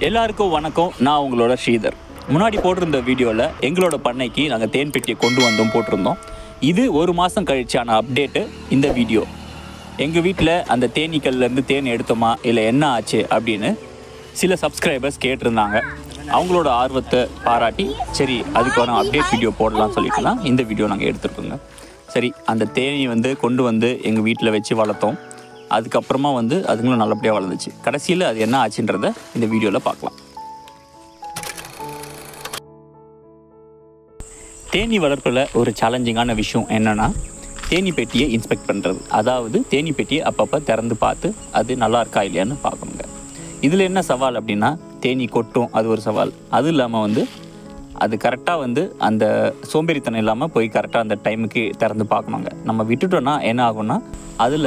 எல்லாருக்கும் வணக்கம் நான் உங்களோட ஸ்ரீதர் முன்னாடி போட்டிருந்த வீடியோவில் எங்களோட பண்ணைக்கு நாங்கள் தேன் பெட்டியை கொண்டு வந்தோம் போட்டிருந்தோம் இது ஒரு மாதம் கழிச்சான அப்டேட்டு இந்த வீடியோ எங்கள் வீட்டில் அந்த தேனீக்கல்லேருந்து தேன் எடுத்தோமா இல்லை என்ன ஆச்சு அப்படின்னு சில சப்ஸ்கிரைபர்ஸ் கேட்டிருந்தாங்க அவங்களோட ஆர்வத்தை பாராட்டி சரி அதுக்கான அப்டேட் வீடியோ போடலாம்னு சொல்லிட்டு தான் இந்த வீடியோ நாங்கள் எடுத்திருக்கோங்க சரி அந்த தேனி வந்து கொண்டு வந்து எங்கள் வீட்டில் வச்சு வளர்த்தோம் அதுக்கப்புறமா வந்து அதுங்களும் நல்லபடியாக வளர்ந்துச்சு கடைசியில் அது என்ன ஆச்சுன்றதை இந்த வீடியோவில் பார்க்கலாம் தேனி வளர்ப்பில் ஒரு சேலஞ்சிங்கான விஷயம் என்னென்னா தேனி பெட்டியை இன்ஸ்பெக்ட் பண்ணுறது அதாவது தேனி பெட்டியை அப்பப்போ திறந்து பார்த்து அது நல்லா இருக்கா இல்லையான்னு பார்க்கணுங்க இதில் என்ன சவால் அப்படின்னா தேனி கொட்டும் அது ஒரு சவால் அது இல்லாமல் வந்து அது கரெக்டாக வந்து அந்த சோம்பேறித்தனம் இல்லாமல் போய் கரெக்டாக அந்த டைமுக்கு திறந்து பார்க்கணுங்க நம்ம விட்டுட்டோன்னா என்ன ஆகும்னா அதில்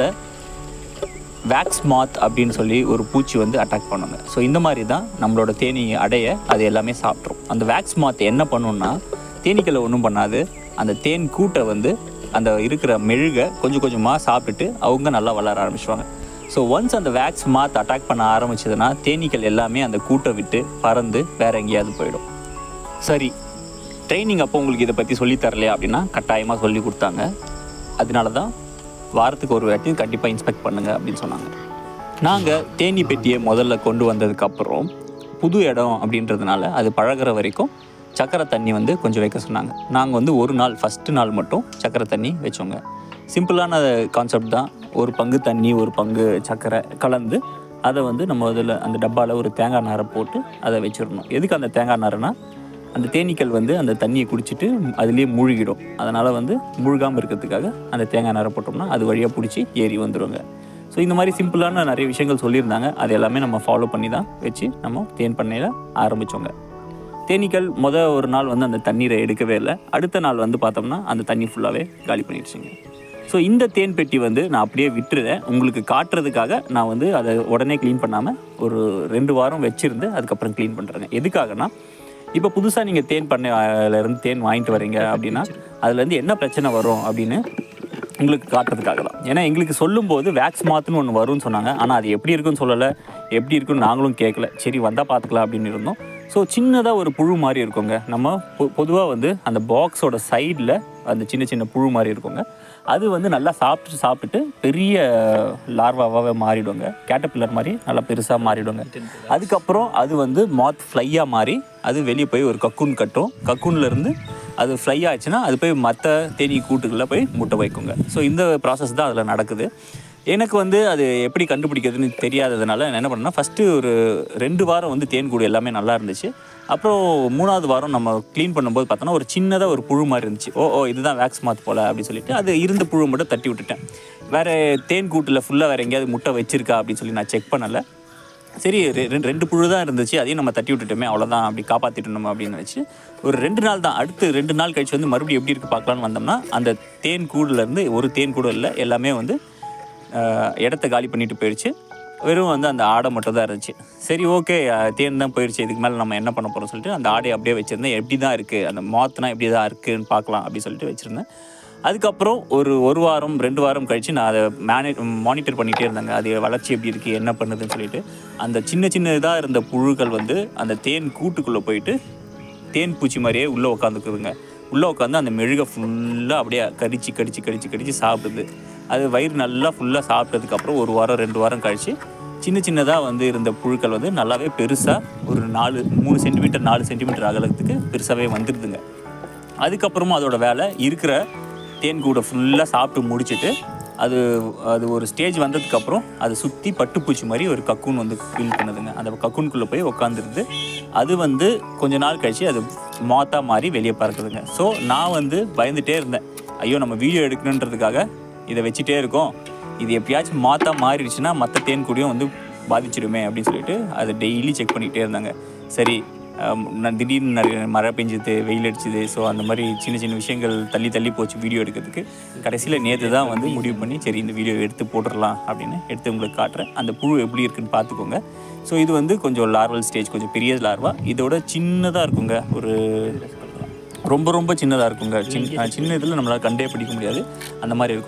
வேக்ஸ் மாத் அப்படின்னு சொல்லி ஒரு பூச்சி வந்து அட்டாக் பண்ணுங்க ஸோ இந்த மாதிரி தான் நம்மளோட தேனி அடைய அது எல்லாமே சாப்பிட்ரும் அந்த வேக்ஸ் மாத் என்ன பண்ணுன்னா தேனீக்களை ஒன்றும் பண்ணாது அந்த தேன் கூட்டை வந்து அந்த இருக்கிற மெழுகை கொஞ்சம் கொஞ்சமாக சாப்பிட்டுட்டு அவங்க நல்லா வளர ஆரம்பிச்சுவாங்க ஸோ ஒன்ஸ் அந்த வேக்ஸ் மாத் அட்டாக் பண்ண ஆரம்பிச்சதுன்னா தேனீக்கள் எல்லாமே அந்த கூட்டை விட்டு பறந்து வேற எங்கேயாவது போயிடும் சரி ட்ரைனிங் அப்போ உங்களுக்கு இதை பற்றி சொல்லித் தரலையா அப்படின்னா கட்டாயமாக சொல்லி கொடுத்தாங்க அதனால தான் வாரத்துக்கு ஒரு வாட்டி கண்டிப்பாக இன்ஸ்பெக்ட் பண்ணுங்க அப்படின்னு சொன்னாங்க நாங்கள் தேனி பெட்டியை முதல்ல கொண்டு வந்ததுக்கப்புறம் புது இடம் அப்படின்றதுனால அது பழகுற வரைக்கும் சக்கரை தண்ணி வந்து கொஞ்சம் வைக்க சொன்னாங்க நாங்கள் வந்து ஒரு நாள் ஃபஸ்ட்டு நாள் மட்டும் சக்கரை தண்ணி வச்சோங்க சிம்பிளான கான்செப்ட் தான் ஒரு பங்கு தண்ணி ஒரு பங்கு சக்கரை கலந்து அதை வந்து நம்ம அதில் அந்த டப்பாவில் ஒரு தேங்காய் நாரை போட்டு அதை வச்சிடணும் எதுக்கு அந்த தேங்காய் நாரைனா அந்த தேனீக்கள் வந்து அந்த தண்ணியை குடிச்சிட்டு அதுலேயே மூழ்கிடும் அதனால் வந்து மூழ்காமல் இருக்கிறதுக்காக அந்த தேங்காய் நாரை போட்டோம்னா அது வழியாக பிடிச்சி ஏறி வந்துடுங்க ஸோ இந்த மாதிரி சிம்பிளான நிறைய விஷயங்கள் சொல்லியிருந்தாங்க அது எல்லாமே நம்ம ஃபாலோ பண்ணி தான் வச்சு நம்ம தேன் பண்ணையில் ஆரம்பித்தோங்க தேனீக்கள் முத ஒரு நாள் வந்து அந்த தண்ணீரை எடுக்கவே இல்லை அடுத்த நாள் வந்து பார்த்தோம்னா அந்த தண்ணி ஃபுல்லாகவே காலி பண்ணிடுச்சுங்க ஸோ இந்த தேன் பெட்டி வந்து நான் அப்படியே விட்டுறேன் உங்களுக்கு காட்டுறதுக்காக நான் வந்து அதை உடனே க்ளீன் பண்ணாமல் ஒரு ரெண்டு வாரம் வச்சுருந்து அதுக்கப்புறம் க்ளீன் பண்ணுறேங்க எதுக்காகனா இப்போ புதுசாக நீங்கள் தேன் பண்ணையிலேருந்து தேன் வாங்கிட்டு வரீங்க அப்படின்னா அதுலேருந்து என்ன பிரச்சனை வரும் அப்படின்னு உங்களுக்கு காட்டுறதுக்காக தான் ஏன்னா எங்களுக்கு சொல்லும்போது வேக்ஸ் மாத்துன்னு ஒன்று வரும்னு சொன்னாங்க ஆனால் அது எப்படி இருக்குன்னு சொல்லலை எப்படி இருக்குன்னு நாங்களும் கேட்கல சரி வந்தால் பார்த்துக்கலாம் அப்படின்னு இருந்தோம் ஸோ சின்னதாக ஒரு புழு மாதிரி இருக்குங்க நம்ம பொதுவாக வந்து அந்த பாக்ஸோட சைடில் அந்த சின்ன சின்ன புழு மாதிரி இருக்குங்க அது வந்து நல்லா சாப்பிட்டு சாப்பிட்டுட்டு பெரிய லார்வாவாகவே மாறிடுங்க கேட்டபில்லர் மாதிரி நல்லா பெருசாக மாறிடுங்க அதுக்கப்புறம் அது வந்து மாத் ஃப்ளையாக மாறி அது வெளியே போய் ஒரு கக்கூன் கட்டும் கக்கூன்ல இருந்து அது ஃப்ளை ஆச்சுன்னா அது போய் மற்ற தேனீ கூட்டுகளில் போய் முட்டை வைக்குங்க ஸோ இந்த ப்ராசஸ் தான் அதில் நடக்குது எனக்கு வந்து அது எப்படி கண்டுபிடிக்கிறதுன்னு தெரியாததுனால நான் என்ன பண்ணேன்னா ஃபஸ்ட்டு ஒரு ரெண்டு வாரம் வந்து தேன் கூடு எல்லாமே நல்லா இருந்துச்சு அப்புறம் மூணாவது வாரம் நம்ம க்ளீன் பண்ணும்போது பார்த்தோன்னா ஒரு சின்னதாக ஒரு புழு மாதிரி இருந்துச்சு ஓ ஓ இதுதான் வேக்ஸ் மாத் போல் அப்படின்னு சொல்லிட்டு அது இருந்த புழு மட்டும் தட்டி விட்டுட்டேன் வேறு தேன் கூட்டில் ஃபுல்லாக வேறு எங்கேயாவது முட்டை வச்சிருக்கா அப்படின்னு சொல்லி நான் செக் பண்ணலை சரி ரெ- ரெண்டு ரெண்டு புழு தான் இருந்துச்சு அதையும் நம்ம தட்டி விட்டுட்டோமே அவ்வளோதான் அப்படி காப்பாற்றிட்டோம் அப்படின்னு நினச்சி ஒரு ரெண்டு நாள் தான் அடுத்து ரெண்டு நாள் கழிச்சு வந்து மறுபடியும் எப்படி இருக்கு பார்க்கலான்னு வந்தோம்னா அந்த தேன் கூடுலேருந்து ஒரு தேன் கூடு இல்லை எல்லாமே வந்து ஆஹ், இடத்த காலி பண்ணிட்டு போயிடுச்சு வெறும் வந்து அந்த ஆடை மட்டும் தான் இருந்துச்சு சரி ஓகே தேன் தான் போயிடுச்சு இதுக்கு மேலே நம்ம என்ன பண்ண போகிறோம் சொல்லிட்டு அந்த ஆடையை அப்படியே வச்சுருந்தேன் எப்படி தான் இருக்குது அந்த மாத்துனா எப்படி தான் இருக்குன்னு பார்க்கலாம் அப்படி சொல்லிட்டு வச்சுருந்தேன் அதுக்கப்புறம் ஒரு ஒரு வாரம் ரெண்டு வாரம் கழித்து நான் அதை மேனே மானிட்டர் பண்ணிகிட்டே இருந்தாங்க அது வளர்ச்சி எப்படி இருக்குது என்ன பண்ணுதுன்னு சொல்லிட்டு அந்த சின்ன சின்னதாக இருந்த புழுக்கள் வந்து அந்த தேன் கூட்டுக்குள்ளே போயிட்டு தேன் பூச்சி மாதிரியே உள்ளே உட்காந்துக்குதுங்க உள்ளே உட்காந்து அந்த மெழுகை ஃபுல்லாக அப்படியே கடிச்சு கடிச்சு கடிச்சு கடிச்சு சாப்பிடுது அது வயிறு நல்லா ஃபுல்லாக சாப்பிட்டதுக்கப்புறம் ஒரு வாரம் ரெண்டு வாரம் கழிச்சு சின்ன சின்னதாக வந்து இருந்த புழுக்கள் வந்து நல்லாவே பெருசாக ஒரு நாலு மூணு சென்டிமீட்டர் நாலு சென்டிமீட்டர் அகலத்துக்கு பெருசாகவே வந்துடுதுங்க அதுக்கப்புறமா அதோட வேலை இருக்கிற தேன் கூடை ஃபுல்லாக சாப்பிட்டு முடிச்சிட்டு அது அது ஒரு ஸ்டேஜ் வந்ததுக்கப்புறம் அது சுற்றி பட்டுப்பூச்சி மாதிரி ஒரு கக்கூன் வந்து ஃபீல் பண்ணுதுங்க அந்த கக்கூனுக்குள்ளே போய் உட்காந்துருந்து அது வந்து கொஞ்ச நாள் கழிச்சு அது மாத்தா மாதிரி வெளியே பறக்குதுங்க ஸோ நான் வந்து பயந்துட்டே இருந்தேன் ஐயோ நம்ம வீடியோ எடுக்கணுன்றதுக்காக இதை வச்சுட்டே இருக்கோம் இது எப்பயாச்சும் மாத்தா மாறிடுச்சுன்னா மற்ற தேன் கூடயும் வந்து பாதிச்சிடுமே அப்படின்னு சொல்லிட்டு அதை டெய்லி செக் பண்ணிக்கிட்டே இருந்தாங்க சரி ஆம், நான் திடீர்னு நிறைய மழை பெஞ்சுது வெயில் அடிச்சுது ஸோ அந்த மாதிரி சின்ன சின்ன விஷயங்கள் தள்ளி தள்ளி போச்சு வீடியோ எடுக்கிறதுக்கு கடைசியில் நேற்று தான் வந்து முடிவு பண்ணி சரி இந்த வீடியோ எடுத்து போட்டுடலாம் அப்படின்னு எடுத்து உங்களுக்கு காட்டுறேன் அந்த புழு எப்படி இருக்குன்னு பார்த்துக்கோங்க ஸோ இது வந்து கொஞ்சம் லார்வல் ஸ்டேஜ் கொஞ்சம் பெரிய லார்வா இதோட சின்னதாக இருக்குங்க ஒரு ரொம்ப ரொம்ப சின்னதாக இருக்குங்க சின்ன சின்ன இதில் நம்மளால் கண்டே பிடிக்க முடியாது அந்த மாதிரி இருக்கும்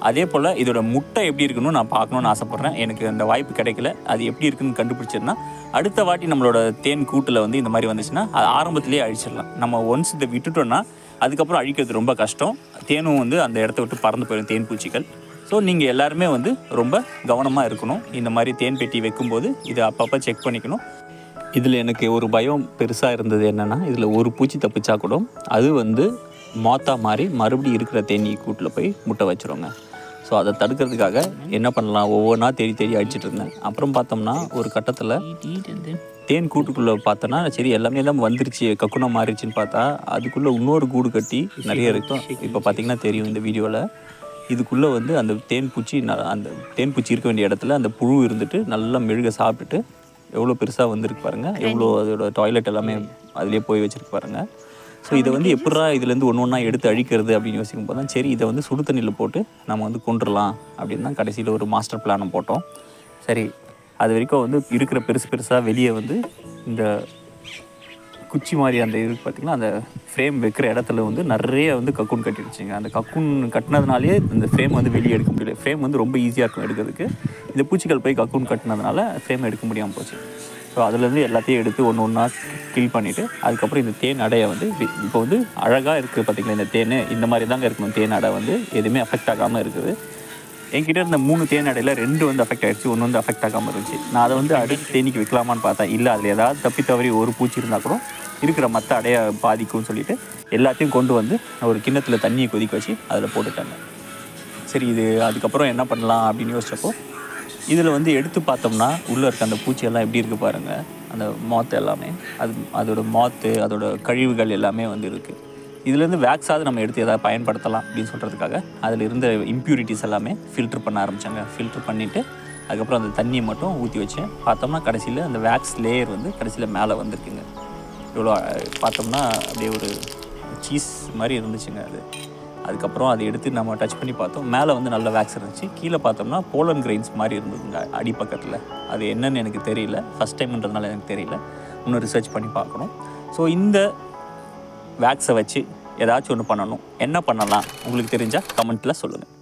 அதே போல் இதோட முட்டை எப்படி இருக்குன்னு நான் பார்க்கணுன்னு ஆசைப்பட்றேன் எனக்கு அந்த வாய்ப்பு கிடைக்கல அது எப்படி இருக்குன்னு கண்டுபிடிச்சிருந்தா அடுத்த வாட்டி நம்மளோட தேன் கூட்டில் வந்து இந்த மாதிரி வந்துச்சுன்னா அது ஆரம்பத்திலேயே அழிச்சிடலாம் நம்ம ஒன்ஸ் இதை விட்டுட்டோம்னா அதுக்கப்புறம் அழிக்கிறது ரொம்ப கஷ்டம் தேனும் வந்து அந்த இடத்த விட்டு பறந்து போயிடும் தேன் பூச்சிகள் ஸோ நீங்கள் எல்லாருமே வந்து ரொம்ப கவனமாக இருக்கணும் இந்த மாதிரி தேன் பெட்டி வைக்கும்போது இதை அப்பப்போ செக் பண்ணிக்கணும் இதில் எனக்கு ஒரு பயம் பெருசாக இருந்தது என்னென்னா இதில் ஒரு பூச்சி தப்பிச்சா கூட அது வந்து மோத்தா மாதிரி மறுபடியும் இருக்கிற தேனீ கூட்டில் போய் முட்டை வச்சிருங்க ஸோ அதை தடுக்கிறதுக்காக என்ன பண்ணலாம் ஒவ்வொன்றா தேடி தேடி அடிச்சிட்டு இருந்தேன் அப்புறம் பார்த்தோம்னா ஒரு கட்டத்தில் தேன் கூட்டுக்குள்ளே பார்த்தோன்னா சரி எல்லாமே தான் வந்துருச்சு கக்குனம் மாறிடுச்சுன்னு பார்த்தா அதுக்குள்ளே இன்னொரு கூடு கட்டி நிறைய இருக்கும் இப்போ பார்த்தீங்கன்னா தெரியும் இந்த வீடியோவில் இதுக்குள்ளே வந்து அந்த தேன் பூச்சி ந- அந்த தேன் பூச்சி இருக்க வேண்டிய இடத்துல அந்த புழு இருந்துட்டு நல்லா மெழுக சாப்பிட்டுட்டு எவ்வளோ பெருசாக வந்திருக்கு பாருங்க எவ்வளோ அதோட டாய்லெட் எல்லாமே அதிலே போய் வச்சிருக்கு பாருங்க ஸோ இதை வந்து எப்படா இதுலேருந்து ஒன்று ஒன்றா எடுத்து அழிக்கிறது அப்படின்னு யோசிக்கும் போது தான் சரி இதை வந்து சுடு தண்ணியில் போட்டு நம்ம வந்து கொண்டுடலாம் அப்படின்னு தான் கடைசியில் ஒரு மாஸ்டர் பிளானை போட்டோம் சரி அது வரைக்கும் வந்து இருக்கிற பெருசு பெருசாக வெளியே வந்து இந்த குச்சி மாதிரி அந்த இது பார்த்திங்கன்னா அந்த ஃப்ரேம் வைக்கிற இடத்துல வந்து நிறைய வந்து கக்கூன் கட்டிடுச்சுங்க அந்த கக்கூன் கட்டினதுனாலே இந்த ஃப்ரேம் வந்து வெளியே எடுக்க முடியல ஃப்ரேம் வந்து ரொம்ப ஈஸியாக இருக்கும் எடுக்கிறதுக்கு இந்த பூச்சிகள் போய் கக்கூன் கட்டினதுனால ஃப்ரேம் எடுக்க முடியாமல் போச்சு ஸோ அதுலேருந்து எல்லாத்தையும் எடுத்து ஒன்று ஒன்றா கில் பண்ணிவிட்டு அதுக்கப்புறம் இந்த தேன் அடையை வந்து வி- இப்போ வந்து அழகாக இருக்குது பார்த்திங்களா இந்த தேன் இந்த மாதிரி தாங்க இருக்கணும் தேன் அடை வந்து எதுவுமே அஃபெக்ட் ஆகாமல் இருக்குது என்கிட்ட இருந்த மூணு தேன் அடையில் ரெண்டு வந்து அஃபெக்ட் ஆயிடுச்சு ஒன்று வந்து அஃபெக்ட் ஆகாமல் இருந்துச்சு நான் அதை வந்து அடுத்து தேனிக்கு வைக்கலாமான்னு பார்த்தேன் இல்லை அதில் ஏதாவது தப்பி தவறி ஒரு பூச்சி இருந்தால் கூட இருக்கிற மற்ற அடையை பாதிக்கும்னு சொல்லிட்டு எல்லாத்தையும் கொண்டு வந்து ஒரு கிண்ணத்தில் தண்ணியை கொதிக்க வச்சு அதில் போட்டுட்டாங்க சரி இது அதுக்கப்புறம் என்ன பண்ணலாம் அப்படின்னு யோசிச்சப்போ இதில் வந்து எடுத்து பார்த்தோம்னா உள்ளே இருக்க அந்த பூச்சியெல்லாம் எப்படி இருக்குது பாருங்கள் அந்த மாத்து எல்லாமே அது அதோட மாத்து அதோட கழிவுகள் எல்லாமே வந்து இருக்குது இதுலேருந்து வேக்ஸாவது நம்ம எடுத்து எதாவது பயன்படுத்தலாம் அப்படின்னு சொல்கிறதுக்காக அதில் இருந்த இம்ப்யூரிட்டிஸ் எல்லாமே ஃபில்டர் பண்ண ஆரம்பித்தாங்க ஃபில்டர் பண்ணிவிட்டு அதுக்கப்புறம் அந்த தண்ணியை மட்டும் ஊற்றி வச்சேன் பார்த்தோம்னா கடைசியில் அந்த வேக்ஸ் லேயர் வந்து கடைசியில் மேலே வந்திருக்குங்க இவ்வளோ அஹ், பார்த்தோம்னா அப்படியே ஒரு சீஸ் மாதிரி இருந்துச்சுங்க அது அதுக்கப்புறம் அதை எடுத்து நம்ம டச் பண்ணி பார்த்தோம் மேலே வந்து நல்ல வேக்ஸ் இருந்துச்சு கீழே பார்த்தோம்னா போலன் கிரெயின்ஸ் மாதிரி இருந்ததுங்க அடிப்பக்கத்தில் அது என்னன்னு எனக்கு தெரியல ஃபஸ்ட் டைம்ன்றதுனால எனக்கு தெரியல இன்னும் ரிசர்ச் பண்ணி பார்க்கணும் ஸோ இந்த வேக்ஸை வச்சு ஏதாச்சும் ஒன்று பண்ணணும் என்ன பண்ணலாம் உங்களுக்கு தெரிஞ்சால் கமெண்ட்டில் சொல்லுங்கள்